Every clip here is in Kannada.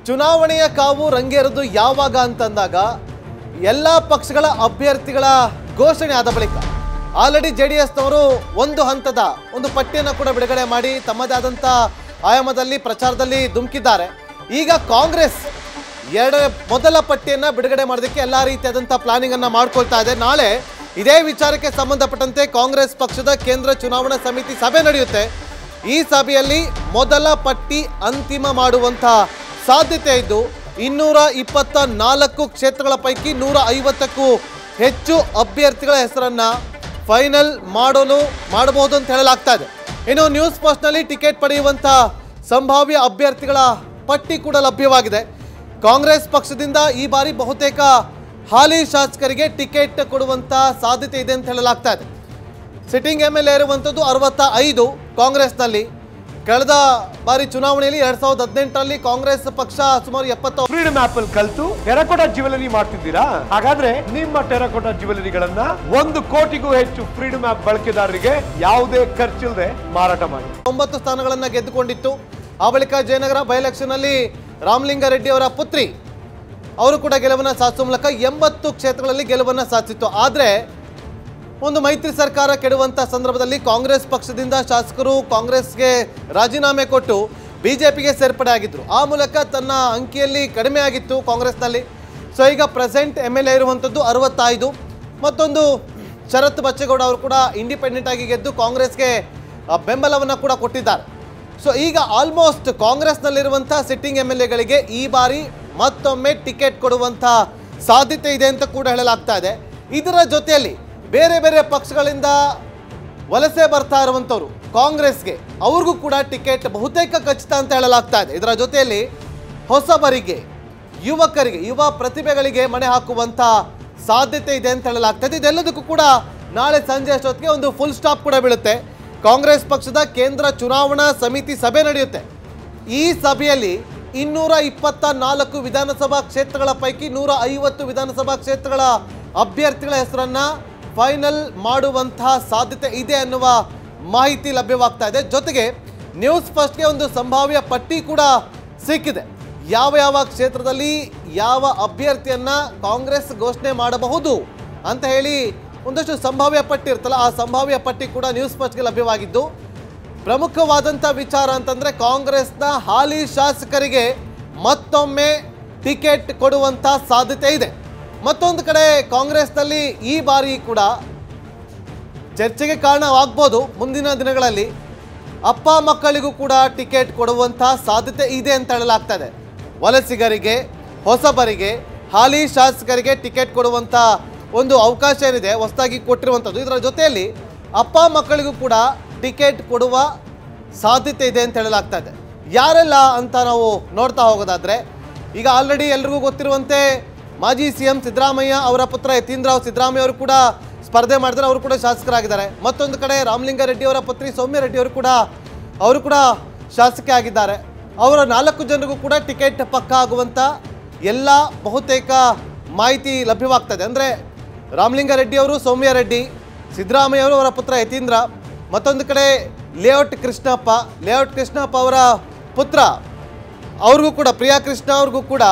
ಚುನಾವಣೆಯ ಕಾವು ರಂಗೇರದು ಯಾವಾಗ ಅಂತಂದಾಗ ಎಲ್ಲ ಪಕ್ಷಗಳ ಅಭ್ಯರ್ಥಿಗಳ ಘೋಷಣೆ ಆದ ಬಳಿಕ ಆಲ್ರೆಡಿ ಜೆ ಡಿ ಎಸ್ನವರು ಒಂದು ಹಂತದ ಒಂದು ಪಟ್ಟಿಯನ್ನು ಕೂಡ ಬಿಡುಗಡೆ ಮಾಡಿ ತಮ್ಮದೇ ಆದಂಥ ಆಯಾಮದಲ್ಲಿ ಪ್ರಚಾರದಲ್ಲಿ ಧುಮುಕಿದ್ದಾರೆ ಈಗ ಕಾಂಗ್ರೆಸ್ ಎರಡ ಮೊದಲ ಪಟ್ಟಿಯನ್ನು ಬಿಡುಗಡೆ ಮಾಡೋದಕ್ಕೆ ಎಲ್ಲ ರೀತಿಯಾದಂಥ ಪ್ಲಾನಿಂಗ್ ಅನ್ನ ಮಾಡ್ಕೊಳ್ತಾ ಇದೆ ನಾಳೆ ಇದೇ ವಿಚಾರಕ್ಕೆ ಸಂಬಂಧಪಟ್ಟಂತೆ ಕಾಂಗ್ರೆಸ್ ಪಕ್ಷದ ಕೇಂದ್ರ ಚುನಾವಣಾ ಸಮಿತಿ ಸಭೆ ನಡೆಯುತ್ತೆ ಈ ಸಭೆಯಲ್ಲಿ ಮೊದಲ ಪಟ್ಟಿ ಅಂತಿಮ ಮಾಡುವಂತ ಸಾಧ್ಯತೆ ಇದ್ದು ಇನ್ನೂರ ಇಪ್ಪತ್ತ ನಾಲ್ಕು ಕ್ಷೇತ್ರಗಳ ಪೈಕಿ ನೂರ ಐವತ್ತಕ್ಕೂ ಹೆಚ್ಚು ಅಭ್ಯರ್ಥಿಗಳ ಹೆಸರನ್ನ ಫೈನಲ್ ಮಾಡಲು ಮಾಡಬಹುದು ಅಂತ ಹೇಳಲಾಗ್ತಾ ಇದೆ ಇನ್ನು ನ್ಯೂಸ್ ಪೋಸ್ಟ್ನಲ್ಲಿ ಟಿಕೆಟ್ ಪಡೆಯುವಂತ ಸಂಭಾವ್ಯ ಅಭ್ಯರ್ಥಿಗಳ ಪಟ್ಟಿ ಕೂಡ ಲಭ್ಯವಾಗಿದೆ ಕಾಂಗ್ರೆಸ್ ಪಕ್ಷದಿಂದ ಈ ಬಾರಿ ಬಹುತೇಕ ಹಾಲಿ ಶಾಸಕರಿಗೆ ಟಿಕೆಟ್ ಕೊಡುವಂತ ಸಾಧ್ಯತೆ ಇದೆ ಅಂತ ಹೇಳಲಾಗ್ತಾ ಇದೆ ಸಿಟ್ಟಿಂಗ್ ಎಮ್ ಎಲ್ ಎ ಇರುವಂಥದ್ದು ಅರವತ್ತ ಐದು ಕಾಂಗ್ರೆಸ್ನಲ್ಲಿ ಕಳೆದ ಬಾರಿ ಚುನಾವಣೆಯಲ್ಲಿ ಎರಡ್ ಸಾವಿರದ ಹದಿನೆಂಟರಲ್ಲಿ ಕಾಂಗ್ರೆಸ್ ಪಕ್ಷ ಸುಮಾರು ಎಪ್ಪತ್ತ ಫ್ರೀಡಮ್ ಆಪ್ ಅಲ್ಲಿ ಕಲ್ತು ಟೆರಕೋಟಾ ಜ್ಯುವೆಲರಿ ಮಾಡ್ತಿದ್ದೀರಾ ಹಾಗಾದ್ರೆ ನಿಮ್ಮ ಟೆರಕೋಟಾ ಜ್ಯುವೆಲರಿಗಳನ್ನ ಒಂದು ಕೋಟಿಗೂ ಹೆಚ್ಚು ಫ್ರೀಡಮ್ ಆಪ್ ಬಳಕೆದಾರರಿಗೆ ಯಾವುದೇ ಖರ್ಚಿಲ್ಲದೆ ಮಾರಾಟ ಮಾಡಿ ಒಂಬತ್ತು ಸ್ಥಾನಗಳನ್ನು ಗೆದ್ದುಕೊಂಡಿತ್ತು ಆ ಬಳಿಕ ಜಯನಗರ ಬೈ ಎಲೆಕ್ಷನ್ನಲ್ಲಿ ರಾಮಲಿಂಗಾರೆಡ್ಡಿ ಅವರ ಪುತ್ರಿ ಅವರು ಕೂಡ ಗೆಲುವನ್ನು ಸಾಧಿಸುವ ಮೂಲಕ ಎಂಬತ್ತು ಕ್ಷೇತ್ರಗಳಲ್ಲಿ ಗೆಲುವನ್ನು ಸಾಧಿಸಿತ್ತು ಆದರೆ ಒಂದು ಮೈತ್ರಿ ಸರ್ಕಾರ ಕೆಡುವಂಥ ಸಂದರ್ಭದಲ್ಲಿ ಕಾಂಗ್ರೆಸ್ ಪಕ್ಷದಿಂದ ಶಾಸಕರು ಕಾಂಗ್ರೆಸ್ಗೆ ರಾಜೀನಾಮೆ ಕೊಟ್ಟು ಬಿಜೆಪಿಗೆ ಸೇರ್ಪಡೆ ಆಗಿದ್ರು ಆ ಮೂಲಕ ತನ್ನ ಅಂಕಿಯಲ್ಲಿ ಕಡಿಮೆ ಆಗಿತ್ತು ಕಾಂಗ್ರೆಸ್ನಲ್ಲಿ ಸೊ ಈಗ ಪ್ರೆಸೆಂಟ್ ಎಮ್ ಎಲ್ ಎ ಇರುವಂಥದ್ದು ಅರವತ್ತೈದು ಮತ್ತೊಂದು ಶರತ್ ಬಚ್ಚೇಗೌಡ ಅವರು ಕೂಡ ಇಂಡಿಪೆಂಡೆಂಟ್ ಆಗಿ ಗೆದ್ದು ಕಾಂಗ್ರೆಸ್ಗೆ ಆ, ಬೆಂಬಲವನ್ನು ಕೂಡ ಕೊಟ್ಟಿದ್ದಾರೆ ಸೊ ಈಗ ಆಲ್ಮೋಸ್ಟ್ ಕಾಂಗ್ರೆಸ್ನಲ್ಲಿರುವಂಥ ಸಿಟ್ಟಿಂಗ್ ಎಮ್ ಎಲ್ ಎಗಳಿಗೆ ಈ ಬಾರಿ ಮತ್ತೊಮ್ಮೆ ಟಿಕೆಟ್ ಕೊಡುವಂಥ ಸಾಧ್ಯತೆ ಇದೆ ಅಂತ ಕೂಡ ಹೇಳಲಾಗ್ತಾ ಇದೆ ಇದರ ಜೊತೆಯಲ್ಲಿ ಬೇರೆ ಬೇರೆ ಪಕ್ಷಗಳಿಂದ ವಲಸೆ ಬರ್ತಾ ಇರುವಂಥವ್ರು ಕಾಂಗ್ರೆಸ್ಗೆ ಅವ್ರಿಗೂ ಕೂಡ ಟಿಕೆಟ್ ಬಹುತೇಕ ಖಚಿತ ಅಂತ ಹೇಳಲಾಗ್ತಾ ಇದೆ ಇದರ ಜೊತೆಯಲ್ಲಿ ಹೊಸಬರಿಗೆ ಯುವಕರಿಗೆ ಯುವ ಪ್ರತಿಭೆಗಳಿಗೆ ಮಣೆ ಹಾಕುವಂಥ ಸಾಧ್ಯತೆ ಇದೆ ಅಂತ ಹೇಳಲಾಗ್ತಾ ಇದೆ ಇದೆಲ್ಲದಕ್ಕೂ ಕೂಡ ನಾಳೆ ಸಂಜೆ ಅಷ್ಟೊತ್ತಿಗೆ ಒಂದು ಫುಲ್ ಸ್ಟಾಪ್ ಕೂಡ ಬೀಳುತ್ತೆ ಕಾಂಗ್ರೆಸ್ ಪಕ್ಷದ ಕೇಂದ್ರ ಚುನಾವಣಾ ಸಮಿತಿ ಸಭೆ ನಡೆಯುತ್ತೆ ಈ ಸಭೆಯಲ್ಲಿ ಇನ್ನೂರ ಇಪ್ಪತ್ತ ನಾಲ್ಕು ವಿಧಾನಸಭಾ ಕ್ಷೇತ್ರಗಳ ಪೈಕಿ ನೂರ ಐವತ್ತು ವಿಧಾನಸಭಾ ಕ್ಷೇತ್ರಗಳ ಅಭ್ಯರ್ಥಿಗಳ ಹೆಸರನ್ನ ಫೈನಲ್ ಮಾಡುವಂತಹ ಸಾಧ್ಯತೆ ಇದೆ ಅನ್ನುವ ಮಾಹಿತಿ ಲಭ್ಯವಾಗ್ತಾ ಇದೆ ಜೊತೆಗೆ ನ್ಯೂಸ್ ಫಸ್ಟ್ಗೆ ಒಂದು ಸಂಭಾವ್ಯ ಪಟ್ಟಿ ಕೂಡ ಸಿಕ್ಕಿದೆ ಯಾವ ಯಾವ ಕ್ಷೇತ್ರದಲ್ಲಿ ಯಾವ ಅಭ್ಯರ್ಥಿಯನ್ನ ಕಾಂಗ್ರೆಸ್ ಘೋಷಣೆ ಮಾಡಬಹುದು ಅಂತ ಹೇಳಿ ಒಂದಷ್ಟು ಸಂಭಾವ್ಯ ಪಟ್ಟಿ ಇರ್ತಲ್ಲ ಆ ಸಂಭಾವ್ಯ ಪಟ್ಟಿ ಕೂಡ ನ್ಯೂಸ್ ಫಸ್ಟ್ಗೆ ಲಭ್ಯವಾಗಿದ್ದು ಪ್ರಮುಖವಾದಂಥ ವಿಚಾರ ಅಂತಂದ್ರೆ ಕಾಂಗ್ರೆಸ್ನ ಹಾಲಿ ಶಾಸಕರಿಗೆ ಮತ್ತೊಮ್ಮೆ ಟಿಕೆಟ್ ಕೊಡುವಂಥ ಸಾಧ್ಯತೆ ಇದೆ ಮತ್ತೊಂದು ಕಡೆ ಕಾಂಗ್ರೆಸ್ನಲ್ಲಿ ಈ ಬಾರಿ ಕೂಡ ಚರ್ಚೆಗೆ ಕಾರಣವಾಗ್ಬೋದು ಮುಂದಿನ ದಿನಗಳಲ್ಲಿ ಅಪ್ಪ ಮಕ್ಕಳಿಗೂ ಕೂಡ ಟಿಕೆಟ್ ಕೊಡುವಂಥ ಸಾಧ್ಯತೆ ಇದೆ ಅಂತ ಹೇಳಲಾಗ್ತಾ ಇದೆ ವಲಸಿಗರಿಗೆ ಹೊಸಬರಿಗೆ ಹಾಲಿ ಶಾಸಕರಿಗೆ ಟಿಕೆಟ್ ಕೊಡುವಂಥ ಒಂದು ಅವಕಾಶ ಏನಿದೆ ಹೊಸದಾಗಿ ಕೊಟ್ಟಿರುವಂಥದ್ದು ಇದರ ಜೊತೆಯಲ್ಲಿ ಅಪ್ಪ ಮಕ್ಕಳಿಗೂ ಕೂಡ ಟಿಕೆಟ್ ಕೊಡುವ ಸಾಧ್ಯತೆ ಇದೆ ಅಂತ ಹೇಳಲಾಗ್ತಾ ಇದೆ ಯಾರೆಲ್ಲ ಅಂತ ನಾವು ನೋಡ್ತಾ ಹೋಗೋದಾದ್ರೆ ಈಗ ಆಲ್ರೆಡಿ ಎಲ್ರಿಗೂ ಗೊತ್ತಿರುವಂತೆ ಮಾಜಿ ಸಿ ಎಂ ಸಿದ್ದರಾಮಯ್ಯ ಅವರ ಪುತ್ರ ಯತೀಂದ್ರರಾವ್ ಸಿದ್ದರಾಮಯ್ಯ ಅವರು ಕೂಡ ಸ್ಪರ್ಧೆ ಮಾಡಿದ್ರೆ ಅವರು ಕೂಡ ಶಾಸಕರಾಗಿದ್ದಾರೆ ಮತ್ತೊಂದು ಕಡೆ ರಾಮಲಿಂಗಾರೆಡ್ಡಿ ಅವರ ಪುತ್ರಿ ಸೌಮ್ಯ ರೆಡ್ಡಿ ಅವರು ಕೂಡ ಅವರು ಕೂಡ ಶಾಸಕಿ ಆಗಿದ್ದಾರೆ ಅವರ ನಾಲ್ಕು ಜನರಿಗೂ ಕೂಡ ಟಿಕೆಟ್ ಪಕ್ಕ ಆಗುವಂಥ ಎಲ್ಲ ಬಹುತೇಕ ಮಾಹಿತಿ ಲಭ್ಯವಾಗ್ತದೆ ಅಂದರೆ ರಾಮಲಿಂಗಾರೆಡ್ಡಿ ಅವರು ಸೌಮ್ಯ ರೆಡ್ಡಿ ಸಿದ್ದರಾಮಯ್ಯ ಅವರು ಅವರ ಪುತ್ರ ಯತೀಂದ್ರ ಮತ್ತೊಂದು ಕಡೆ ಲೇಔಟ್ ಕೃಷ್ಣಪ್ಪ ಲೇಔಟ್ ಕೃಷ್ಣಪ್ಪ ಅವರ ಪುತ್ರ ಅವ್ರಿಗೂ ಕೂಡ ಪ್ರಿಯಾ ಕೃಷ್ಣ ಅವ್ರಿಗೂ ಕೂಡ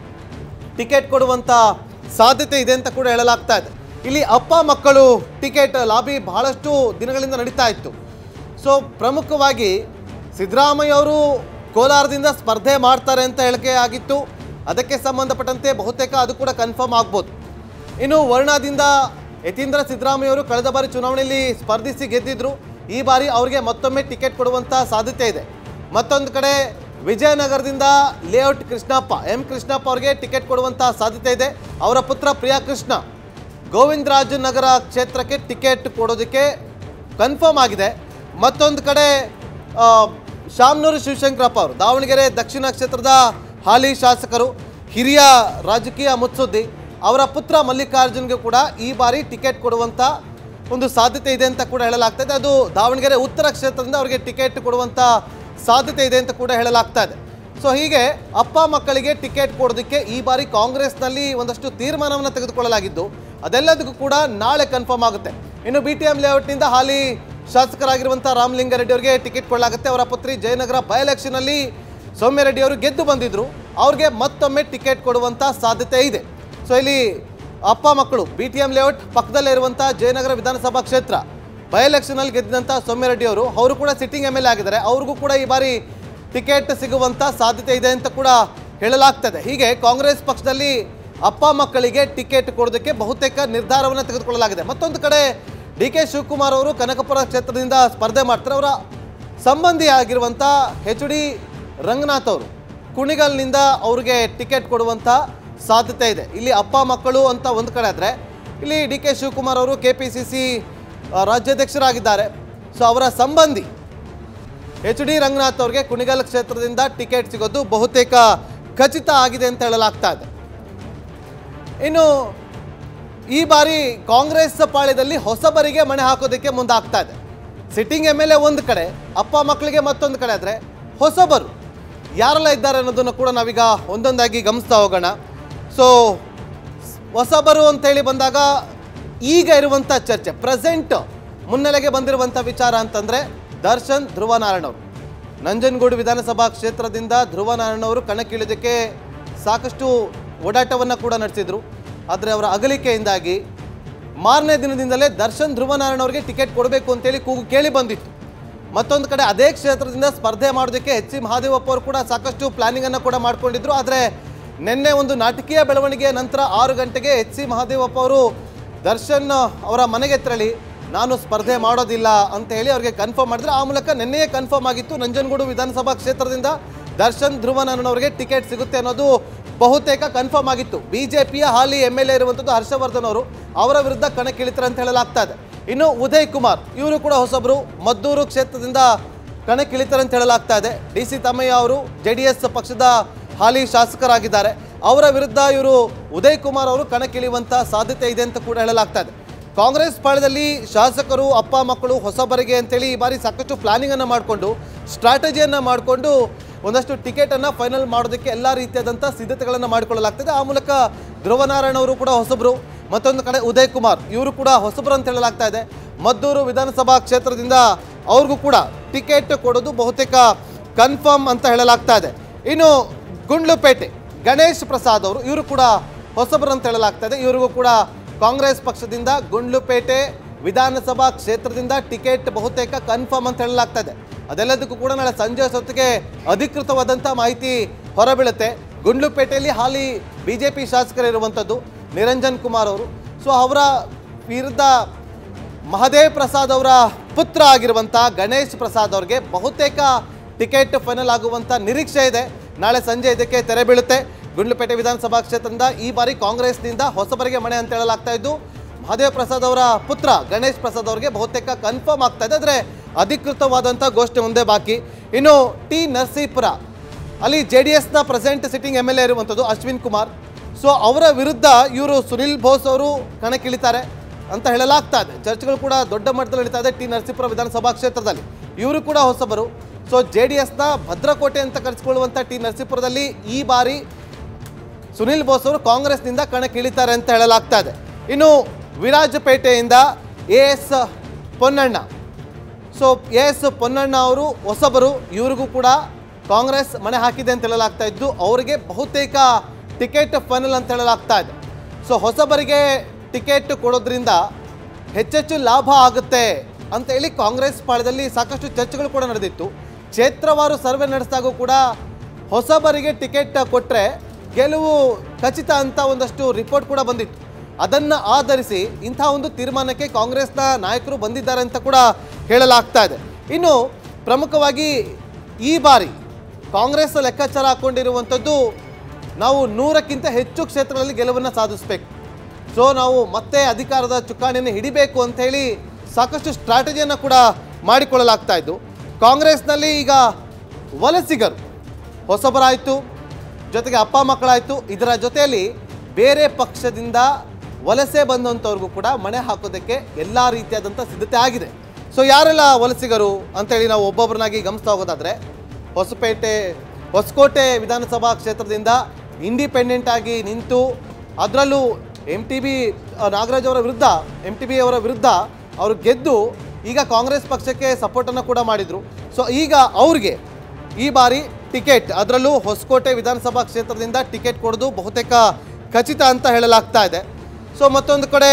ಟಿಕೆಟ್ ಕೊಡುವಂಥ ಸಾಧ್ಯತೆ ಇದೆ ಅಂತ ಕೂಡ ಹೇಳಲಾಗ್ತಾ ಇದೆ ಇಲ್ಲಿ ಅಪ್ಪ ಮಕ್ಕಳು ಟಿಕೆಟ್ ಲಾಬಿ ಬಹಳಷ್ಟು ದಿನಗಳಿಂದ ನಡೀತಾ ಇತ್ತು ಸೊ ಪ್ರಮುಖವಾಗಿ ಸಿದ್ದರಾಮಯ್ಯ ಅವರು ಕೋಲಾರದಿಂದ ಸ್ಪರ್ಧೆ ಮಾಡ್ತಾರೆ ಅಂತ ಹೇಳಿಕೆ ಆಗಿತ್ತು ಅದಕ್ಕೆ ಸಂಬಂಧಪಟ್ಟಂತೆ ಬಹುತೇಕ ಅದು ಕೂಡ ಕನ್ಫರ್ಮ್ ಆಗ್ಬೋದು ಇನ್ನು ವರ್ಣದಿಂದ ಯತೀಂದ್ರ ಸಿದ್ದರಾಮಯ್ಯ ಅವರು ಕಳೆದ ಬಾರಿ ಚುನಾವಣೆಯಲ್ಲಿ ಸ್ಪರ್ಧಿಸಿ ಗೆದ್ದಿದ್ರು ಈ ಬಾರಿ ಅವರಿಗೆ ಮತ್ತೊಮ್ಮೆ ಟಿಕೆಟ್ ಕೊಡುವಂಥ ಸಾಧ್ಯತೆ ಇದೆ ಮತ್ತೊಂದು ಕಡೆ ವಿಜಯನಗರದಿಂದ ಲೇಔಟ್ ಕೃಷ್ಣಪ್ಪ ಎಂ ಕೃಷ್ಣಪ್ಪ ಅವರಿಗೆ ಟಿಕೆಟ್ ಕೊಡುವಂಥ ಸಾಧ್ಯತೆ ಇದೆ ಅವರ ಪುತ್ರ ಪ್ರಿಯಾ ಕೃಷ್ಣ ಗೋವಿಂದರಾಜ ನಗರ ಕ್ಷೇತ್ರಕ್ಕೆ ಟಿಕೆಟ್ ಕೊಡೋದಕ್ಕೆ ಕನ್ಫರ್ಮ್ ಆಗಿದೆ ಮತ್ತೊಂದು ಕಡೆ ಆ, ಶಾಮನೂರು ಶಿವಶಂಕರಪ್ಪ ಅವರು ದಾವಣಗೆರೆ ದಕ್ಷಿಣ ಕ್ಷೇತ್ರದ ಹಾಲಿ ಶಾಸಕರು ಹಿರಿಯ ರಾಜಕೀಯ ಮುತ್ಸುದ್ದಿ ಅವರ ಪುತ್ರ ಮಲ್ಲಿಕಾರ್ಜುನ್ಗೆ ಕೂಡ ಈ ಬಾರಿ ಟಿಕೆಟ್ ಕೊಡುವಂಥ ಒಂದು ಸಾಧ್ಯತೆ ಇದೆ ಅಂತ ಕೂಡ ಹೇಳಲಾಗ್ತಾ ಇದೆ ಅದು ದಾವಣಗೆರೆ ಉತ್ತರ ಕ್ಷೇತ್ರದಿಂದ ಅವರಿಗೆ ಟಿಕೆಟ್ ಕೊಡುವಂಥ ಸಾಧ್ಯತೆ ಇದೆ ಅಂತ ಕೂಡ ಹೇಳಲಾಗ್ತಾ ಇದೆ ಸೊ ಹೀಗೆ ಅಪ್ಪ ಮಕ್ಕಳಿಗೆ ಟಿಕೆಟ್ ಕೊಡೋದಕ್ಕೆ ಈ ಬಾರಿ ಕಾಂಗ್ರೆಸ್ನಲ್ಲಿ ಒಂದಷ್ಟು ತೀರ್ಮಾನವನ್ನು ತೆಗೆದುಕೊಳ್ಳಲಾಗಿದ್ದು ಅದೆಲ್ಲದಕ್ಕೂ ಕೂಡ ನಾಳೆ ಕನ್ಫರ್ಮ್ ಆಗುತ್ತೆ ಇನ್ನು ಬಿ ಟಿ ಎಂ ಲೇಔಟ್ನಿಂದ ಹಾಲಿ ಶಾಸಕರಾಗಿರುವಂಥ ರಾಮಲಿಂಗಾರೆಡ್ಡಿ ಅವರಿಗೆ ಟಿಕೆಟ್ ಕೊಡಲಾಗುತ್ತೆ ಅವರ ಪುತ್ರಿ ಜಯನಗರ ಬೈ ಎಲೆಕ್ಷನಲ್ಲಿ ಸೌಮ್ಯ ರೆಡ್ಡಿ ಅವರು ಗೆದ್ದು ಬಂದಿದ್ರು ಅವ್ರಿಗೆ ಮತ್ತೊಮ್ಮೆ ಟಿಕೆಟ್ ಕೊಡುವಂಥ ಸಾಧ್ಯತೆ ಇದೆ ಸೊ ಇಲ್ಲಿ ಅಪ್ಪ ಮಕ್ಕಳು ಬಿ ಟಿ ಎಂ ಲೇಔಟ್ ಪಕ್ಕದಲ್ಲೇ ಇರುವಂಥ ಜಯನಗರ ವಿಧಾನಸಭಾ ಕ್ಷೇತ್ರ ಬೈ ಎಲೆಕ್ಷನಲ್ಲಿ ಗೆದ್ದಂಥ ಸೌಮ್ಯರೆಡ್ಡಿ ಅವರು ಅವರು ಕೂಡ ಸಿಟ್ಟಿಂಗ್ ಎಮ್ ಎಲ್ ಎ ಆಗಿದ್ದಾರೆ ಅವ್ರಿಗೂ ಕೂಡ ಈ ಬಾರಿ ಟಿಕೆಟ್ ಸಿಗುವಂಥ ಸಾಧ್ಯತೆ ಇದೆ ಅಂತ ಕೂಡ ಹೇಳಲಾಗ್ತದೆ ಹೀಗೆ ಕಾಂಗ್ರೆಸ್ ಪಕ್ಷದಲ್ಲಿ ಅಪ್ಪ ಮಕ್ಕಳಿಗೆ ಟಿಕೆಟ್ ಕೊಡೋದಕ್ಕೆ ಬಹುತೇಕ ನಿರ್ಧಾರವನ್ನು ತೆಗೆದುಕೊಳ್ಳಲಾಗಿದೆ ಮತ್ತೊಂದು ಕಡೆ ಡಿ ಕೆ ಶಿವಕುಮಾರ್ ಅವರು ಕನಕಪುರ ಕ್ಷೇತ್ರದಿಂದ ಸ್ಪರ್ಧೆ ಮಾಡ್ತಾರೆ ಅವರ ಸಂಬಂಧಿ ಆಗಿರುವಂಥ ಎಚ್ ಡಿ ರಂಗನಾಥ್ ಅವರು ಕುಣಿಗಲ್ನಿಂದ ಅವ್ರಿಗೆ ಟಿಕೆಟ್ ಕೊಡುವಂಥ ಸಾಧ್ಯತೆ ಇದೆ ಇಲ್ಲಿ ಅಪ್ಪ ಮಕ್ಕಳು ಅಂತ ಒಂದು ಕಡೆ ಆದರೆ ಇಲ್ಲಿ ಡಿ ಕೆ ಶಿವಕುಮಾರ್ ಅವರು ಕೆ ಪಿ ಸಿ ಸಿ ರಾಜ್ಯಾಧ್ಯಕ್ಷರಾಗಿದ್ದಾರೆ ಸೊ ಅವರ ಸಂಬಂಧಿ ಎಚ್ ಡಿ ರಂಗನಾಥ್ ಅವರಿಗೆ ಕುಣಿಗಲ್ ಕ್ಷೇತ್ರದಿಂದ ಟಿಕೆಟ್ ಸಿಗೋದು ಬಹುತೇಕ ಖಚಿತ ಆಗಿದೆ ಅಂತ ಹೇಳಲಾಗ್ತಾ ಇದೆ ಇನ್ನು ಈ ಬಾರಿ ಕಾಂಗ್ರೆಸ್ ಪಾಳ್ಯದಲ್ಲಿ ಹೊಸಬರಿಗೆ ಮಣೆ ಹಾಕೋದಕ್ಕೆ ಮುಂದಾಗ್ತಾ ಇದೆ ಸಿಟ್ಟಿಂಗ್ ಎಮ್ ಎಲ್ ಎ ಒಂದು ಕಡೆ ಅಪ್ಪ ಮಕ್ಕಳಿಗೆ ಮತ್ತೊಂದು ಕಡೆ ಆದರೆ ಹೊಸಬರು ಯಾರೆಲ್ಲ ಇದ್ದಾರೆ ಅನ್ನೋದನ್ನು ಕೂಡ ನಾವೀಗ ಒಂದೊಂದಾಗಿ ಗಮನಿಸ್ತಾ ಹೋಗೋಣ ಸೊ ಹೊಸಬರು ಅಂತೇಳಿ ಬಂದಾಗ ಈಗ ಇರುವಂಥ ಚರ್ಚೆ ಪ್ರೆಸೆಂಟ್ ಮುನ್ನೆಲೆಗೆ ಬಂದಿರುವಂಥ ವಿಚಾರ ಅಂತಂದರೆ ದರ್ಶನ್ ಧ್ರುವನಾರಾಯಣ್ ಅವರು ನಂಜನಗೂಡು ವಿಧಾನಸಭಾ ಕ್ಷೇತ್ರದಿಂದ ಧ್ರುವನಾರಾಯಣ್ ಅವರು ಕಣಕ್ಕಿಳಿದಕ್ಕೆ ಸಾಕಷ್ಟು ಓಡಾಟವನ್ನು ಕೂಡ ನಡೆಸಿದರು ಆದರೆ ಅವರ ಅಗಲಿಕೆಯಿಂದಾಗಿ ಮಾರನೇ ದಿನದಿಂದಲೇ ದರ್ಶನ್ ಧ್ರುವನಾರಾಯಣ್ ಅವರಿಗೆ ಟಿಕೆಟ್ ಕೊಡಬೇಕು ಅಂತೇಳಿ ಕೂಗು ಕೇಳಿ ಬಂದಿತ್ತು ಮತ್ತೊಂದು ಕಡೆ ಅದೇ ಕ್ಷೇತ್ರದಿಂದ ಸ್ಪರ್ಧೆ ಮಾಡೋದಕ್ಕೆ ಎಚ್ ಸಿ ಮಹಾದೇವಪ್ಪ ಅವರು ಕೂಡ ಸಾಕಷ್ಟು ಪ್ಲಾನಿಂಗನ್ನು ಕೂಡ ಮಾಡ್ಕೊಂಡಿದ್ರು ಆದರೆ ನಿನ್ನೆ ಒಂದು ನಾಟಕೀಯ ಬೆಳವಣಿಗೆಯ ನಂತರ ಆರು ಗಂಟೆಗೆ ಎಚ್ ಸಿ ಮಹಾದೇವಪ್ಪ ಅವರು ದರ್ಶನ್ ಅವರ ಮನೆಗೆ ತೆರಳಿ ನಾನು ಸ್ಪರ್ಧೆ ಮಾಡೋದಿಲ್ಲ ಅಂತ ಹೇಳಿ ಅವರಿಗೆ ಕನ್ಫರ್ಮ್ ಮಾಡಿದ್ರೆ ಆ ಮೂಲಕ ನಿನ್ನೆಯೇ ಕನ್ಫರ್ಮ್ ಆಗಿತ್ತು ನಂಜನಗೂಡು ವಿಧಾನಸಭಾ ಕ್ಷೇತ್ರದಿಂದ ದರ್ಶನ್ ಧ್ರುವನಾರಾಯಣ್ ಅವರಿಗೆ ಟಿಕೆಟ್ ಸಿಗುತ್ತೆ ಅನ್ನೋದು ಬಹುತೇಕ ಕನ್ಫರ್ಮ್ ಆಗಿತ್ತು ಬಿಜೆಪಿಯ ಹಾಲಿ ಎಮ್ ಎಲ್ ಎ ಇರುವಂಥದ್ದು ಹರ್ಷವರ್ಧನ್ ಅವರು ಅವರ ವಿರುದ್ಧ ಕಣಕ್ಕಿಳಿತಾರೆ ಅಂತ ಹೇಳಲಾಗ್ತಾ ಇದೆ ಇನ್ನು ಉದಯ್ ಕುಮಾರ್ ಇವರು ಕೂಡ ಹೊಸಬರು ಮದ್ದೂರು ಕ್ಷೇತ್ರದಿಂದ ಕಣಕ್ಕಿಳಿತಾರೆ ಅಂತ ಹೇಳಲಾಗ್ತಾ ಇದೆ ಡಿ ಸಿ ತಮ್ಮಯ್ಯ ಅವರು ಜೆ ಡಿ ಎಸ್ ಪಕ್ಷದ ಹಾಲಿ ಶಾಸಕರಾಗಿದ್ದಾರೆ ಅವರ ವಿರುದ್ಧ ಇವರು ಉದಯ್ ಕುಮಾರ್ ಅವರು ಕಣಕ್ಕಿಳಿಯುವಂಥ ಸಾಧ್ಯತೆ ಇದೆ ಅಂತ ಕೂಡ ಹೇಳಲಾಗ್ತಾ ಇದೆ ಕಾಂಗ್ರೆಸ್ ಪಾಳ್ಯದಲ್ಲಿ ಶಾಸಕರು ಅಪ್ಪ ಮಕ್ಕಳು ಹೊಸಬರಿಗೆ ಅಂತೇಳಿ ಈ ಬಾರಿ ಸಾಕಷ್ಟು ಪ್ಲಾನಿಂಗನ್ನು ಮಾಡಿಕೊಂಡು ಸ್ಟ್ರಾಟಜಿಯನ್ನು ಮಾಡಿಕೊಂಡು ಒಂದಷ್ಟು ಟಿಕೆಟನ್ನು ಫೈನಲ್ ಮಾಡೋದಕ್ಕೆ ಎಲ್ಲ ರೀತಿಯಾದಂಥ ಸಿದ್ಧತೆಗಳನ್ನು ಮಾಡಿಕೊಳ್ಳಲಾಗ್ತದೆ ಆ ಮೂಲಕ ಧ್ರುವನಾರಾಯಣ ಅವರು ಕೂಡ ಹೊಸಬರು ಮತ್ತೊಂದು ಕಡೆ ಉದಯ್ ಕುಮಾರ್ ಇವರು ಕೂಡ ಹೊಸಬರು ಅಂತ ಹೇಳಲಾಗ್ತಾ ಇದೆ ಮದ್ದೂರು ವಿಧಾನಸಭಾ ಕ್ಷೇತ್ರದಿಂದ ಅವ್ರಿಗೂ ಕೂಡ ಟಿಕೆಟ್ ಕೊಡೋದು ಬಹುತೇಕ ಕನ್ಫರ್ಮ್ ಅಂತ ಹೇಳಲಾಗ್ತಾ ಇದೆ ಇನ್ನು ಗುಂಡ್ಲುಪೇಟೆ ಗಣೇಶ್ ಪ್ರಸಾದ್ ಅವರು ಇವರು ಕೂಡ ಹೊಸಬರು ಅಂತ ಹೇಳಲಾಗ್ತಾ ಇದೆ ಇವರಿಗೂ ಕೂಡ ಕಾಂಗ್ರೆಸ್ ಪಕ್ಷದಿಂದ ಗುಂಡ್ಲುಪೇಟೆ ವಿಧಾನಸಭಾ ಕ್ಷೇತ್ರದಿಂದ ಟಿಕೆಟ್ ಬಹುತೇಕ ಕನ್ಫರ್ಮ್ ಅಂತ ಹೇಳಲಾಗ್ತಾ ಇದೆ ಅದೆಲ್ಲದಕ್ಕೂ ಕೂಡ ನಾಳೆ ಸಂಜೆ ಹೊತ್ತಿಗೆ ಅಧಿಕೃತವಾದಂಥ ಮಾಹಿತಿ ಹೊರಬೀಳುತ್ತೆ ಗುಂಡ್ಲುಪೇಟೆಯಲ್ಲಿ ಹಾಲಿ ಬಿ ಜೆ ಪಿ ಶಾಸಕರಿರುವಂಥದ್ದು ನಿರಂಜನ್ ಕುಮಾರ್ ಅವರು ಸೊ ಅವರ ವಿರುದ್ಧ ಮಹದೇವ್ ಪ್ರಸಾದ್ ಅವರ ಪುತ್ರ ಆಗಿರುವಂಥ ಗಣೇಶ್ ಪ್ರಸಾದ್ ಅವರಿಗೆ ಬಹುತೇಕ ಟಿಕೆಟ್ ಫೈನಲ್ ಆಗುವಂಥ ನಿರೀಕ್ಷೆ ಇದೆ ನಾಳೆ ಸಂಜೆ ಇದಕ್ಕೆ ತೆರೆ ಬೀಳುತ್ತೆ ಗುಂಡ್ಲುಪೇಟೆ ವಿಧಾನಸಭಾ ಕ್ಷೇತ್ರದಿಂದ ಈ ಬಾರಿ ಕಾಂಗ್ರೆಸ್ನಿಂದ ಹೊಸಬರಿಗೆ ಮಣೆ ಅಂತ ಹೇಳಲಾಗ್ತಾ ಇದ್ದು ಮಹದೇವ್ ಪ್ರಸಾದ್ ಅವರ ಪುತ್ರ ಗಣೇಶ್ ಪ್ರಸಾದ್ ಅವರಿಗೆ ಬಹುತೇಕ ಕನ್ಫರ್ಮ್ ಆಗ್ತಾ ಇದೆ ಆದರೆ ಅಧಿಕೃತವಾದಂಥ ಗೋಷ್ಠಿ ಮುಂದೆ ಬಾಕಿ ಇನ್ನು ಟಿ ನರಸೀಪುರ ಅಲ್ಲಿ ಜೆ ಡಿ ಎಸ್ನ present sitting M L A ಇರುವಂಥದ್ದು ಅಶ್ವಿನ್ ಕುಮಾರ್ ಸೊ ಅವರ ವಿರುದ್ಧ ಇವರು ಸುನಿಲ್ ಬೋಸ್ ಅವರು ಕಣಕ್ಕಿಳಿತಾರೆ ಅಂತ ಹೇಳಲಾಗ್ತಾ ಇದೆ ಚರ್ಚೆಗಳು ಕೂಡ ದೊಡ್ಡ ಮಟ್ಟದಲ್ಲಿ ನಡೀತಾ ಇದೆ ಟಿ ನರಸೀಪುರ ವಿಧಾನಸಭಾ ಕ್ಷೇತ್ರದಲ್ಲಿ ಇವರು ಕೂಡ ಹೊಸಬರು ಸೊ ಜೆ ಡಿ ಎಸ್ನ ಭದ್ರಕೋಟೆ ಅಂತ ಕರೆಸಿಕೊಳ್ಳುವಂಥ ಟಿ ನರಸೀಪುರದಲ್ಲಿ ಈ ಬಾರಿ ಸುನಿಲ್ ಬೋಸ್ ಅವರು ಕಾಂಗ್ರೆಸ್ನಿಂದ ಕಣಕ್ಕಿಳಿತಾರೆ ಅಂತ ಹೇಳಲಾಗ್ತಾ ಇದೆ ಇನ್ನು ವಿರಾಜಪೇಟೆಯಿಂದ A S Ponnanna so A S Ponnanna ಅವರು ಹೊಸಬರು ಇವ್ರಿಗೂ ಕೂಡ ಕಾಂಗ್ರೆಸ್ ಮಣೆ ಹಾಕಿದೆ ಅಂತ ಹೇಳಲಾಗ್ತಾ ಇದ್ದು ಅವರಿಗೆ ಬಹುತೇಕ ಟಿಕೆಟ್ ಫೈನಲ್ ಅಂತ ಹೇಳಲಾಗ್ತಾ ಇದೆ ಸೊ ಹೊಸಬರಿಗೆ ಟಿಕೆಟ್ ಕೊಡೋದ್ರಿಂದ ಹೆಚ್ಚೆಚ್ಚು ಲಾಭ ಆಗುತ್ತೆ ಅಂತ ಹೇಳಿ ಕಾಂಗ್ರೆಸ್ ಪಾಳ್ಯದಲ್ಲಿ ಸಾಕಷ್ಟು ಚರ್ಚೆಗಳು ಕೂಡ ನಡೆದಿತ್ತು ಕ್ಷೇತ್ರವಾರು ಸರ್ವೆ ನಡೆಸಿದಾಗೂ ಕೂಡ ಹೊಸಬರಿಗೆ ಟಿಕೆಟ್ ಕೊಟ್ಟರೆ ಗೆಲುವು ಖಚಿತ ಅಂತ ಒಂದಷ್ಟು ರಿಪೋರ್ಟ್ ಕೂಡ ಬಂದಿತ್ತು ಅದನ್ನು ಆಧರಿಸಿ ಇಂಥ ಒಂದು ತೀರ್ಮಾನಕ್ಕೆ ಕಾಂಗ್ರೆಸ್ನ ನಾಯಕರು ಬಂದಿದ್ದಾರೆ ಅಂತ ಕೂಡ ಹೇಳಲಾಗ್ತಾ ಇದೆ ಇನ್ನು ಪ್ರಮುಖವಾಗಿ ಈ ಬಾರಿ ಕಾಂಗ್ರೆಸ್ ಲೆಕ್ಕಾಚಾರ ಹಾಕೊಂಡಿರುವಂಥದ್ದು ನಾವು ನೂರಕ್ಕಿಂತ ಹೆಚ್ಚು ಕ್ಷೇತ್ರಗಳಲ್ಲಿ ಗೆಲುವನ್ನು ಸಾಧಿಸಬೇಕು ಸೊ ನಾವು ಮತ್ತೆ ಅಧಿಕಾರದ ಚುಕ್ಕಾಣಿಯನ್ನು ಹಿಡಿಬೇಕು ಅಂತ ಹೇಳಿ ಸಾಕಷ್ಟು ಸ್ಟ್ರಾಟಜಿಯನ್ನು ಕೂಡ ಮಾಡಿಕೊಳ್ಳಲಾಗ್ತಾ ಇದ್ದು ಕಾಂಗ್ರೆಸ್ನಲ್ಲಿ ಈಗ ವಲಸಿಗರು ಹೊಸಬರಾಯಿತು ಜೊತೆಗೆ ಅಪ್ಪ ಮಕ್ಕಳಾಯಿತು ಇದರ ಜೊತೆಯಲ್ಲಿ ಬೇರೆ ಪಕ್ಷದಿಂದ ವಲಸೆ ಬಂದಂಥವ್ರಿಗೂ ಕೂಡ ಮಣೆ ಹಾಕೋದಕ್ಕೆ ಎಲ್ಲ ರೀತಿಯಾದಂಥ ಸಿದ್ಧತೆ ಆಗಿದೆ ಸೊ ಯಾರೆಲ್ಲ ವಲಸಿಗರು ಅಂತೇಳಿ ನಾವು ಒಬ್ಬೊಬ್ಬರನ್ನಾಗಿ ಗಮನಿಸ್ತಾ ಹೋಗೋದಾದರೆ ಹೊಸಪೇಟೆ ಹೊಸಕೋಟೆ ವಿಧಾನಸಭಾ ಕ್ಷೇತ್ರದಿಂದ ಇಂಡಿಪೆಂಡೆಂಟ್ ಆಗಿ ನಿಂತು ಅದರಲ್ಲೂ ಎಮ್ ಟಿ ಬಿ ನಾಗರಾಜ್ ಅವರ ವಿರುದ್ಧ ಎಮ್ ಟಿ ಬಿ ಅವರ ವಿರುದ್ಧ ಅವರು ಗೆದ್ದು ಈಗ ಕಾಂಗ್ರೆಸ್ ಪಕ್ಷಕ್ಕೆ ಸಪೋರ್ಟನ್ನು ಕೂಡ ಮಾಡಿದರು ಸೊ ಈಗ ಅವ್ರಿಗೆ ಈ ಬಾರಿ ಟಿಕೆಟ್ ಅದರಲ್ಲೂ ಹೊಸಕೋಟೆ ವಿಧಾನಸಭಾ ಕ್ಷೇತ್ರದಿಂದ ಟಿಕೆಟ್ ಕೊಡೋದು ಬಹುತೇಕ ಖಚಿತ ಅಂತ ಹೇಳಲಾಗ್ತಾ ಇದೆ ಸೊ ಮತ್ತೊಂದು ಕಡೆ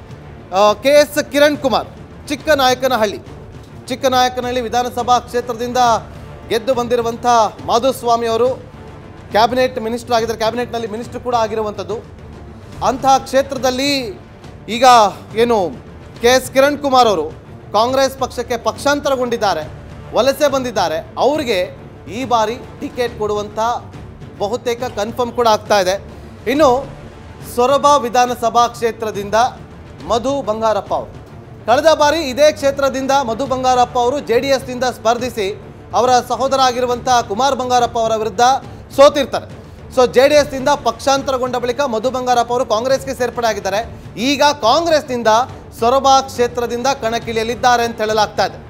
ಕೆ ಎಸ್ ಕಿರಣ್ ಕುಮಾರ್ ಚಿಕ್ಕನಾಯಕನಹಳ್ಳಿ ಚಿಕ್ಕನಾಯಕನಹಳ್ಳಿ ವಿಧಾನಸಭಾ ಕ್ಷೇತ್ರದಿಂದ ಗೆದ್ದು ಬಂದಿರುವಂಥ ಮಾಧುಸ್ವಾಮಿ ಅವರು ಕ್ಯಾಬಿನೆಟ್ ಮಿನಿಸ್ಟರ್ ಆಗಿದ್ದಾರೆ ಕ್ಯಾಬಿನೆಟ್ನಲ್ಲಿ ಮಿನಿಸ್ಟರ್ ಕೂಡ ಆಗಿರುವಂಥದ್ದು ಅಂತಹ ಕ್ಷೇತ್ರದಲ್ಲಿ ಈಗ ಏನು ಕೆ ಎಸ್ ಕಿರಣ್ ಕುಮಾರ್ ಅವರು ಕಾಂಗ್ರೆಸ್ ಪಕ್ಷಕ್ಕೆ ಪಕ್ಷಾಂತರಗೊಂಡಿದ್ದಾರೆ ವಲಸೆ ಬಂದಿದ್ದಾರೆ ಅವರಿಗೆ ಈ ಬಾರಿ ಟಿಕೆಟ್ ಕೊಡುವಂಥ ಬಹುತೇಕ ಕನ್ಫರ್ಮ್ ಕೂಡ ಆಗ್ತಾ ಇದೆ ಇನ್ನು ಸೊರಬ ವಿಧಾನಸಭಾ ಕ್ಷೇತ್ರದಿಂದ ಮಧು ಬಂಗಾರಪ್ಪ ಅವರು ಕಳೆದ ಬಾರಿ ಇದೇ ಕ್ಷೇತ್ರದಿಂದ ಮಧು ಬಂಗಾರಪ್ಪ ಅವರು ಜೆ ಡಿ ಎಸ್ನಿಂದ ಸ್ಪರ್ಧಿಸಿ ಅವರ ಸಹೋದರ ಆಗಿರುವಂಥ ಕುಮಾರ್ ಬಂಗಾರಪ್ಪ ಅವರ ವಿರುದ್ಧ ಸೋತಿರ್ತಾರೆ ಸೊ ಜೆ ಡಿ ಎಸ್ನಿಂದ ಪಕ್ಷಾಂತರಗೊಂಡ ಬಳಿಕ ಮಧು ಬಂಗಾರಪ್ಪ ಅವರು ಕಾಂಗ್ರೆಸ್ಗೆ ಸೇರ್ಪಡೆ ಆಗಿದ್ದಾರೆ ಈಗ ಕಾಂಗ್ರೆಸ್ನಿಂದ ಸೊರಬ ಕ್ಷೇತ್ರದಿಂದ ಕಣಕ್ಕಿಳಿಯಲಿದ್ದಾರೆ ಅಂತ ಹೇಳಲಾಗ್ತಾ ಇದೆ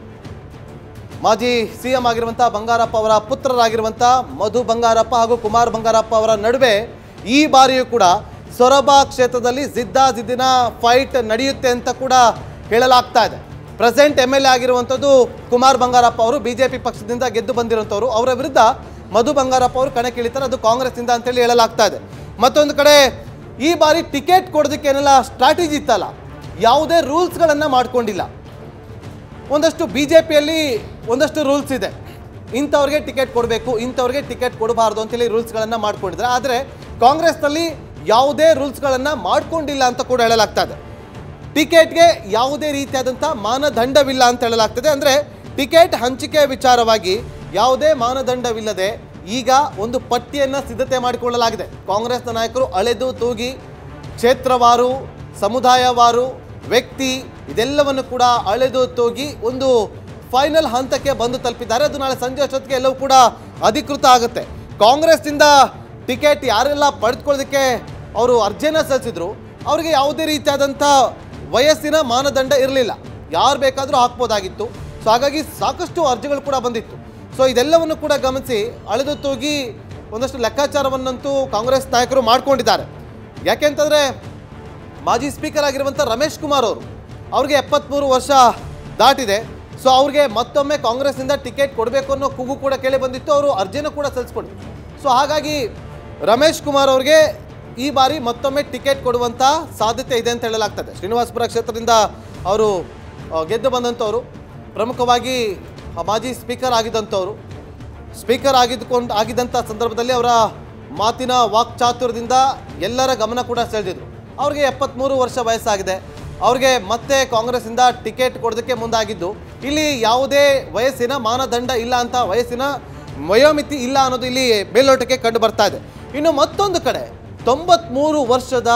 ಮಾಜಿ ಸಿಎಂ ಆಗಿರುವಂಥ ಬಂಗಾರಪ್ಪ ಅವರ ಪುತ್ರರಾಗಿರುವಂಥ ಮಧು ಬಂಗಾರಪ್ಪ ಹಾಗೂ ಕುಮಾರ್ ಬಂಗಾರಪ್ಪ ಅವರ ನಡುವೆ ಈ ಬಾರಿಯೂ ಕೂಡ ಸೊರಬ ಕ್ಷೇತ್ರದಲ್ಲಿ ಜಿದ್ದಾಜಿದ್ದಿನ ಫೈಟ್ ನಡೆಯುತ್ತೆ ಅಂತ ಕೂಡ ಹೇಳಲಾಗ್ತಾ ಇದೆ ಪ್ರೆಸೆಂಟ್ ಎಮ್ ಎಲ್ ಎ ಆಗಿರುವಂಥದ್ದು ಕುಮಾರ್ ಬಂಗಾರಪ್ಪ ಅವರು ಬಿಜೆಪಿ ಪಕ್ಷದಿಂದ ಗೆದ್ದು ಬಂದಿರುವಂಥವ್ರು ಅವರ ವಿರುದ್ಧ ಮಧು ಬಂಗಾರಪ್ಪ ಅವರು ಕಣಕ್ಕಿಳಿತಾರೆ ಅದು ಕಾಂಗ್ರೆಸ್ನಿಂದ ಅಂತೇಳಿ ಹೇಳಲಾಗ್ತಾ ಇದೆ ಮತ್ತೊಂದು ಕಡೆ ಈ ಬಾರಿ ಟಿಕೆಟ್ ಕೊಡೋದಕ್ಕೆ ಏನೆಲ್ಲ ಸ್ಟ್ರಾಟಜಿ ಇತ್ತಲ್ಲ ಯಾವುದೇ ರೂಲ್ಸ್ಗಳನ್ನು ಮಾಡ್ಕೊಂಡಿಲ್ಲ ಒಂದಷ್ಟು ಬಿ ಜೆ ಪಿಯಲ್ಲಿ ಒಂದಷ್ಟು ರೂಲ್ಸ್ ಇದೆ ಇಂಥವ್ರಿಗೆ ಟಿಕೆಟ್ ಕೊಡಬೇಕು ಇಂಥವ್ರಿಗೆ ಟಿಕೆಟ್ ಕೊಡಬಾರ್ದು ಅಂತೇಳಿ ರೂಲ್ಸ್ಗಳನ್ನು ಮಾಡ್ಕೊಂಡಿದ್ದಾರೆ ಆದರೆ ಕಾಂಗ್ರೆಸ್ನಲ್ಲಿ ಯಾವುದೇ ರೂಲ್ಸ್ಗಳನ್ನು ಮಾಡ್ಕೊಂಡಿಲ್ಲ ಅಂತ ಕೂಡ ಹೇಳಲಾಗ್ತಾ ಇದೆ ಟಿಕೆಟ್ಗೆ ಯಾವುದೇ ರೀತಿಯಾದಂಥ ಮಾನದಂಡವಿಲ್ಲ ಅಂತ ಹೇಳಲಾಗ್ತದೆ ಅಂದರೆ ಟಿಕೆಟ್ ಹಂಚಿಕೆ ವಿಚಾರವಾಗಿ ಯಾವುದೇ ಮಾನದಂಡವಿಲ್ಲದೆ ಈಗ ಒಂದು ಪಟ್ಟಿಯನ್ನು ಸಿದ್ಧತೆ ಮಾಡಿಕೊಳ್ಳಲಾಗಿದೆ ಕಾಂಗ್ರೆಸ್ನ ನಾಯಕರು ಅಳೆದು ತೂಗಿ ಕ್ಷೇತ್ರವಾರು ಸಮುದಾಯವಾರು ವ್ಯಕ್ತಿ ಇದೆಲ್ಲವನ್ನು ಕೂಡ ಅಳೆದು ತೂಗಿ ಒಂದು ಫೈನಲ್ ಹಂತಕ್ಕೆ ಬಂದು ತಲುಪಿದ್ದಾರೆ ಅದು ನಾಳೆ ಸಂಜೆ ಅಷ್ಟೊತ್ತಿಗೆ ಎಲ್ಲವೂ ಕೂಡ ಅಧಿಕೃತ ಆಗುತ್ತೆ ಕಾಂಗ್ರೆಸ್ನಿಂದ ಟಿಕೆಟ್ ಯಾರೆಲ್ಲ ಪಡೆದುಕೊಳ್ಳೋದಕ್ಕೆ ಅವರು ಅರ್ಜಿಯನ್ನು ಸಲ್ಲಿಸಿದ್ರು ಅವರಿಗೆ ಯಾವುದೇ ರೀತಿಯಾದಂಥ ವಯಸ್ಸಿನ ಮಾನದಂಡ ಇರಲಿಲ್ಲ ಯಾರು ಬೇಕಾದರೂ ಹಾಕ್ಬೋದಾಗಿತ್ತು ಸೊ ಹಾಗಾಗಿ ಸಾಕಷ್ಟು ಅರ್ಜಿಗಳು ಕೂಡ ಬಂದಿತ್ತು ಸೊ ಇದೆಲ್ಲವನ್ನು ಕೂಡ ಗಮನಿಸಿ ಅಳೆದು ತೂಗಿ ಒಂದಷ್ಟು ಲೆಕ್ಕಾಚಾರವನ್ನಂತೂ ಕಾಂಗ್ರೆಸ್ ನಾಯಕರು ಮಾಡ್ಕೊಂಡಿದ್ದಾರೆ ಯಾಕೆಂತಂದರೆ ಮಾಜಿ ಸ್ಪೀಕರ್ ಆಗಿರುವಂಥ ರಮೇಶ್ ಕುಮಾರ್ ಅವರು ಅವ್ರಿಗೆ ಎಪ್ಪತ್ತ್ಮೂರು ವರ್ಷ ದಾಟಿದೆ ಸೊ ಅವ್ರಿಗೆ ಮತ್ತೊಮ್ಮೆ ಕಾಂಗ್ರೆಸ್ನಿಂದ ಟಿಕೆಟ್ ಕೊಡಬೇಕು ಅನ್ನೋ ಕೂಗು ಕೂಡ ಕೇಳಿ ಬಂದಿತ್ತು ಅವರು ಅರ್ಜಿನೂ ಕೂಡ ಸಲ್ಲಿಸ್ಕೊಂಡಿದ್ರು ಸೊ ಹಾಗಾಗಿ ರಮೇಶ್ ಕುಮಾರ್ ಅವ್ರಿಗೆ ಈ ಬಾರಿ ಮತ್ತೊಮ್ಮೆ ಟಿಕೆಟ್ ಕೊಡುವಂಥ ಸಾಧ್ಯತೆ ಇದೆ ಅಂತ ಹೇಳಲಾಗ್ತದೆ ಶ್ರೀನಿವಾಸಪುರ ಕ್ಷೇತ್ರದಿಂದ ಅವರು ಆ, ಗೆದ್ದು ಬಂದಂಥವರು ಪ್ರಮುಖವಾಗಿ ಆ ಮಾಜಿ ಸ್ಪೀಕರ್ ಆಗಿದ್ದಂಥವ್ರು ಸ್ಪೀಕರ್ ಆಗಿದ್ದುಕೊಂಡು ಆಗಿದ್ದಂಥ ಸಂದರ್ಭದಲ್ಲಿ ಅವರ ಮಾತಿನ ವಾಕ್ಚಾತುರ್ಯದಿಂದ ಎಲ್ಲರ ಗಮನ ಕೂಡ ಸೆಳೆದಿದ್ರು ಅವ್ರಿಗೆ ಎಪ್ಪತ್ತ್ಮೂರು ವರ್ಷ ವಯಸ್ಸಾಗಿದೆ ಅವ್ರಿಗೆ ಮತ್ತೆ ಕಾಂಗ್ರೆಸ್ಸಿಂದ ಟಿಕೆಟ್ ಕೊಡೋದಕ್ಕೆ ಮುಂದಾಗಿದ್ದು ಇಲ್ಲಿ ಯಾವುದೇ ವಯಸ್ಸಿನ ಮಾನದಂಡ ಇಲ್ಲ ಅಂತ ವಯಸ್ಸಿನ ವಯೋಮಿತಿ ಇಲ್ಲ ಅನ್ನೋದು ಇಲ್ಲಿ ಮೇಲ್ನೋಟಕ್ಕೆ ಕಂಡು ಬರ್ತಾ ಇದೆ ಇನ್ನು ಮತ್ತೊಂದು ಕಡೆ ತೊಂಬತ್ಮೂರು ವರ್ಷದ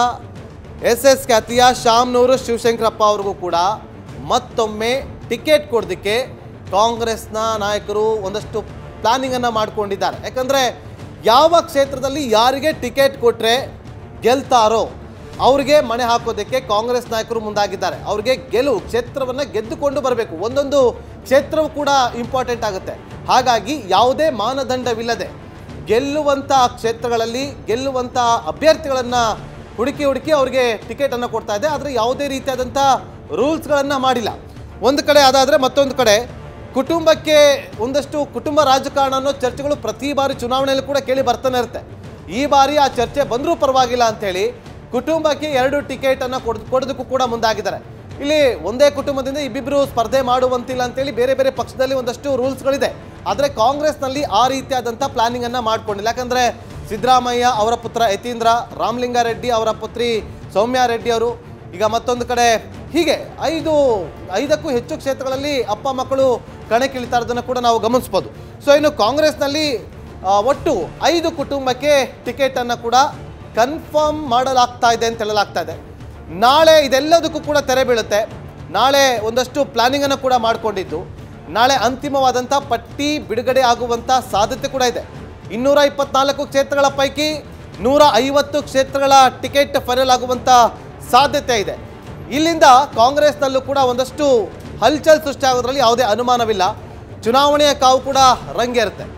ಎಸ್ ಎಸ್ ಖ್ಯಾತಿಯ ಶಾಮ್ನೂರು ಶಿವಶಂಕರಪ್ಪ ಅವ್ರಿಗೂ ಕೂಡ ಮತ್ತೊಮ್ಮೆ ಟಿಕೆಟ್ ಕೊಡೋದಕ್ಕೆ ಕಾಂಗ್ರೆಸ್ನ ನಾಯಕರು ಒಂದಷ್ಟು ಪ್ಲಾನಿಂಗನ್ನು ಮಾಡ್ಕೊಂಡಿದ್ದಾರೆ ಯಾಕಂದರೆ ಯಾವ ಕ್ಷೇತ್ರದಲ್ಲಿ ಯಾರಿಗೆ ಟಿಕೆಟ್ ಕೊಟ್ಟರೆ ಗೆಲ್ತಾರೋ ಅವ್ರಿಗೆ ಮಣೆ ಹಾಕೋದಕ್ಕೆ ಕಾಂಗ್ರೆಸ್ ನಾಯಕರು ಮುಂದಾಗಿದ್ದಾರೆ ಅವ್ರಿಗೆ ಗೆಲುವು ಕ್ಷೇತ್ರವನ್ನು ಗೆದ್ದುಕೊಂಡು ಬರಬೇಕು ಒಂದೊಂದು ಕ್ಷೇತ್ರವೂ ಕೂಡ ಇಂಪಾರ್ಟೆಂಟ್ ಆಗುತ್ತೆ ಹಾಗಾಗಿ ಯಾವುದೇ ಮಾನದಂಡವಿಲ್ಲದೆ ಗೆಲ್ಲುವಂಥ ಕ್ಷೇತ್ರಗಳಲ್ಲಿ ಗೆಲ್ಲುವಂಥ ಅಭ್ಯರ್ಥಿಗಳನ್ನು ಹುಡುಕಿ ಹುಡುಕಿ ಅವರಿಗೆ ಟಿಕೆಟನ್ನು ಕೊಡ್ತಾ ಇದೆ ಆದರೆ ಯಾವುದೇ ರೀತಿಯಾದಂಥ ರೂಲ್ಸ್ಗಳನ್ನು ಮಾಡಿಲ್ಲ ಒಂದು ಕಡೆ ಅದಾದರೆ ಮತ್ತೊಂದು ಕಡೆ ಕುಟುಂಬಕ್ಕೆ ಒಂದಷ್ಟು ಕುಟುಂಬ ರಾಜಕಾರಣ ಅನ್ನೋ ಚರ್ಚೆಗಳು ಪ್ರತಿ ಬಾರಿ ಚುನಾವಣೆಯಲ್ಲಿ ಕೂಡ ಕೇಳಿ ಬರ್ತಾನೆ ಇರುತ್ತೆ ಈ ಬಾರಿ ಆ ಚರ್ಚೆ ಬಂದರೂ ಪರವಾಗಿಲ್ಲ ಅಂಥೇಳಿ ಕುಟುಂಬಕ್ಕೆ ಎರಡು ಟಿಕೆಟನ್ನು ಕೊಡ್ ಕೊಡೋದಕ್ಕೂ ಕೂಡ ಮುಂದಾಗಿದ್ದಾರೆ ಇಲ್ಲಿ ಒಂದೇ ಕುಟುಂಬದಿಂದ ಇಬ್ಬಿಬ್ಬರು ಸ್ಪರ್ಧೆ ಮಾಡುವಂತಿಲ್ಲ ಅಂತೇಳಿ ಬೇರೆ ಬೇರೆ ಪಕ್ಷದಲ್ಲಿ ಒಂದಷ್ಟು ರೂಲ್ಸ್ಗಳಿದೆ ಆದರೆ ಕಾಂಗ್ರೆಸ್ನಲ್ಲಿ ಆ ರೀತಿಯಾದಂಥ ಪ್ಲಾನಿಂಗನ್ನು ಮಾಡ್ಕೊಂಡಿಲ್ಲ ಯಾಕಂದರೆ ಸಿದ್ದರಾಮಯ್ಯ ಅವರ ಪುತ್ರ ಯತೀಂದ್ರ ರಾಮಲಿಂಗಾರೆಡ್ಡಿ ಅವರ ಪುತ್ರಿ ಸೌಮ್ಯ ರೆಡ್ಡಿ ಅವರು ಈಗ ಮತ್ತೊಂದು ಕಡೆ ಹೀಗೆ ಐದು ಐದಕ್ಕೂ ಹೆಚ್ಚು ಕ್ಷೇತ್ರಗಳಲ್ಲಿ ಅಪ್ಪ ಮಕ್ಕಳು ಕಣಕ್ಕಿಳಿತಾ ಇರೋದನ್ನು ಕೂಡ ನಾವು ಗಮನಿಸ್ಬೋದು ಸೊ ಇನ್ನು ಕಾಂಗ್ರೆಸ್ನಲ್ಲಿ ಆ, ಒಟ್ಟು ಐದು ಕುಟುಂಬಕ್ಕೆ ಟಿಕೆಟನ್ನು ಕೂಡ ಕನ್ಫರ್ಮ್ ಮಾಡಲಾಗ್ತಾ ಇದೆ ಅಂತ ಹೇಳಲಾಗ್ತಾ ಇದೆ ನಾಳೆ ಇದೆಲ್ಲದಕ್ಕೂ ಕೂಡ ತೆರೆ ಬೀಳುತ್ತೆ ನಾಳೆ ಒಂದಷ್ಟು ಪ್ಲಾನಿಂಗನ್ನು ಕೂಡ ಮಾಡಿಕೊಂಡಿದ್ದು ನಾಳೆ ಅಂತಿಮವಾದಂಥ ಪಟ್ಟಿ ಬಿಡುಗಡೆ ಆಗುವಂಥ ಸಾಧ್ಯತೆ ಕೂಡ ಇದೆ ಇನ್ನೂರ ಇಪ್ಪತ್ನಾಲ್ಕು ಕ್ಷೇತ್ರಗಳ ಪೈಕಿ ನೂರ ಐವತ್ತು ಕ್ಷೇತ್ರಗಳ ಟಿಕೆಟ್ ಫೈನಲ್ ಆಗುವಂಥ ಸಾಧ್ಯತೆ ಇದೆ ಇಲ್ಲಿಂದ ಕಾಂಗ್ರೆಸ್ನಲ್ಲೂ ಕೂಡ ಒಂದಷ್ಟು ಹಲ್ಚಲ್ ಸೃಷ್ಟಿಯಾಗೋದ್ರಲ್ಲಿ ಯಾವುದೇ ಅನುಮಾನವಿಲ್ಲ ಚುನಾವಣೆಯ ಕಾವು ಕೂಡ ರಂಗೇರುತ್ತೆ